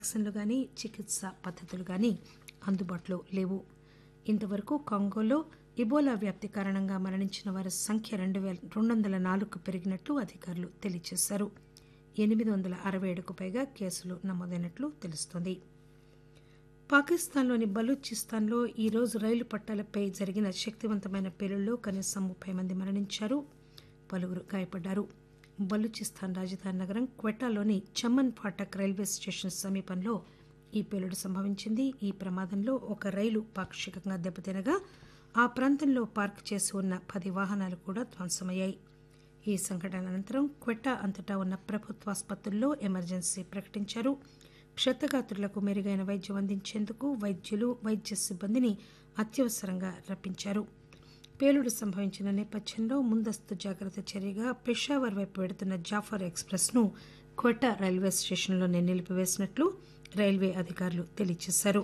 వ్యాక్సిన్లు గాని చికిత్స పద్దతులు గాని అందుబాటులో లేవు ఇంతవరకు కాంగోలో ఇబోలా వ్యాప్తి కారణంగా మరణించిన వారి సంఖ్య రెండు వందల నాలుగుకు పెరిగినట్లు అధికారులు తెలియజేశారు ఎనిమిది వందల అరవై ఏడుకు పైగా కేసులు నమోదైనట్లు తెలుస్తోంది పాకిస్తాన్లోని బలూచిస్తాన్లో ఈరోజు రైలు పట్టాలపై జరిగిన శక్తివంతమైన పేలుళ్లో కనీసం ముప్పై మంది మరణించారు పలువురు గాయపడ్డారు బలూచిస్తాన్ రాజధాని నగరం క్వెటాలోని చమన్ ఫాటక్ రైల్వే స్టేషన్ సమీపంలో ఈ పేలుడు సంభవించింది ఈ ప్రమాదంలో ఒక రైలు పాక్షికంగా దెబ్బతినగా ఆ ప్రాంతంలో పార్క్ చేసి ఉన్న పది వాహనాలు కూడా ధ్వంసమయ్యాయి ఈ సంఘటన అనంతరం క్వెట్టా అంతటా ఉన్న ప్రభుత్వాసుపత్రుల్లో ఎమర్జెన్సీ ప్రకటించారు క్షతగాత్రులకు మెరుగైన వైద్యం అందించేందుకు వైద్యులు వైద్య సిబ్బందిని అత్యవసరంగా రప్పించారు పేలుడు సంభవించిన నేపథ్యంలో ముందస్తు జాగ్రత్త చర్యగా పెషావర్ వైపు వెడుతున్న జాఫర్ ఎక్స్ప్రెస్ ను క్వెట్టా రైల్వే స్టేషన్లోనే నిలిపివేసినట్లు రైల్వే అధికారులు తెలియజేశారు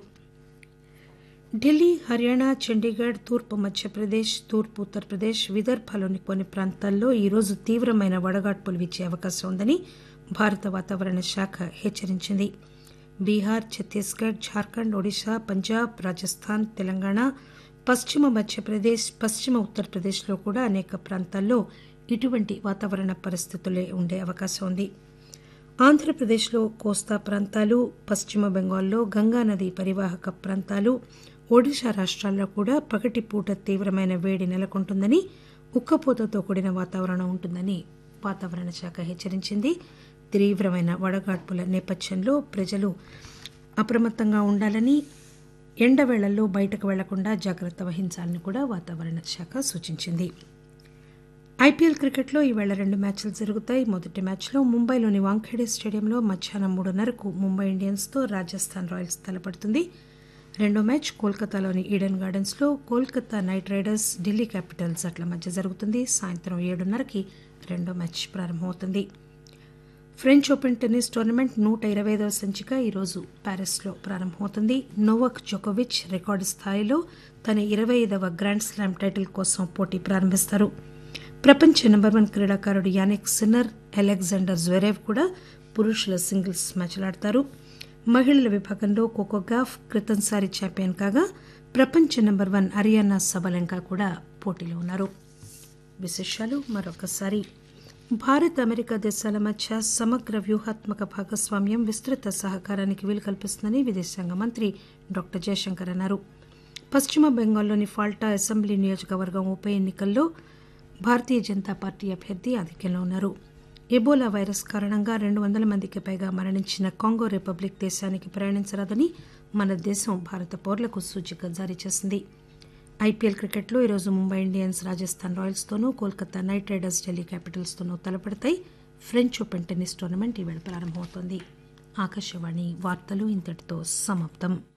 ఢిల్లీ హర్యానా చండీగఢ్ తూర్పు మధ్యప్రదేశ్ తూర్పు ఉత్తరప్రదేశ్ విదర్భలోని కొన్ని ప్రాంతాల్లో ఈరోజు తీవ్రమైన వడగాడ్పులు వీచే అవకాశం ఉందని భారత వాతావరణ శాఖ హెచ్చరించింది బీహార్ ఛత్తీస్గఢ్ జార్ఖండ్ ఒడిశా పంజాబ్ రాజస్థాన్ తెలంగాణ పశ్చిమ మధ్యప్రదేశ్ పశ్చిమ ఉత్తరప్రదేశ్లో కూడా అనేక ప్రాంతాల్లో ఇటువంటి వాతావరణ పరిస్థితులే ఉండే అవకాశం ఉంది ఆంధ్రప్రదేశ్లో కోస్తా ప్రాంతాలు పశ్చిమ బెంగాల్లో గంగానది పరివాహక ప్రాంతాలు ఒడిశా రాష్ట్రాల్లో కూడా పగటిపూట తీవ్రమైన వేడి నెలకొంటుందని ఉక్కపోతతో కూడిన వాతావరణం ఉంటుందని వాతావరణ శాఖ హెచ్చరించింది తీవ్రమైన వడగాడ్పుల నేపథ్యంలో ప్రజలు అప్రమత్తంగా ఉండాలని ఎండవేళల్లో బయటకు వెళ్లకుండా జాగ్రత్త వహించాలని కూడా వాతావరణ శాఖ సూచించింది ఐపీఎల్ క్రికెట్లో ఈవేళ రెండు మ్యాచ్లు జరుగుతాయి మొదటి మ్యాచ్లో ముంబైలోని వాంఖేడే స్టేడియంలో మధ్యాహ్నం మూడున్నరకు ముంబై ఇండియన్స్తో రాజస్థాన్ రాయల్స్ తలపడుతుంది రెండో మ్యాచ్ కోల్కతాలోని ఈడెన్ గార్డెన్స్లో Kolkata knight riders Delhi capitals జట్ల మధ్య జరుగుతుంది సాయంత్రం ఏడున్నరకి రెండో మ్యాచ్ ప్రారంభమవుతుంది ఫ్రెంచ్ ఓపెన్ టెన్నిస్ టోర్నమెంట్ నూట ఇరవై ఐదవ సంచిక ఈరోజు ప్యారిస్లో ప్రారంభమవుతుంది నోవక్ జోకోవిచ్ రికార్డు స్థాయిలో తన ఇరవై ఐదవ గ్రాండ్ స్లామ్ టైటిల్ కోసం పోటీ ప్రారంభిస్తారు ప్రపంచ నెంబర్ వన్ క్రీడాకారుడు యానిక్ సిన్నర్ అలెగ్జాండర్ జ్వెరేవ్ కూడా పురుషుల సింగిల్స్ మ్యాచ్లాడతారు మహిళల విభాగంలో కోకోగాఫ్ క్రితంసారి ఛాంపియన్ కాగా ప్రపంచ నెంబర్ వన్ అరియానా సబలెంకా కూడా పోటీలో ఉన్నారు విశేషాలు మరొకసారి భారత్ అమెరికా దేశాల మధ్య సమగ్ర వ్యూహాత్మక భాగస్వామ్యం విస్తృత సహకారానికి వీలు కల్పిస్తుందని విదేశాంగ మంత్రి డాక్టర్ జయశంకర్ అన్నారు పశ్చిమ బెంగాల్లోని ఫాల్టా అసెంబ్లీ నియోజకవర్గం ఉప ఎన్నికల్లో భారతీయ జనతా పార్టీ అభ్యర్థి ఆధిక్యంలో ఉన్నారు ఎబోలా వైరస్ కారణంగా రెండు వందల మందికి పైగా మరణించిన కాంగో రిపబ్లిక్ దేశానికి ప్రయాణించరాదని మన దేశం భారత పౌరులకు సూచిక జారీ చేసింది ఐపీఎల్ క్రికెట్లో ఈరోజు ముంబై ఇండియన్స్ రాజస్థాన్ రాయల్స్తోనూ కోల్కతా నైట్ రైడర్స్ ఢిల్లీ క్యాపిటల్స్తోనూ తలపడతాయి ఫ్రెంచ్ ఓపెన్ టెన్నిస్ టోర్నమెంట్ ఈవేళ ప్రారంభమవుతోంది ఆకాశవాణి వార్తలు ఇంతటితో సమాప్తం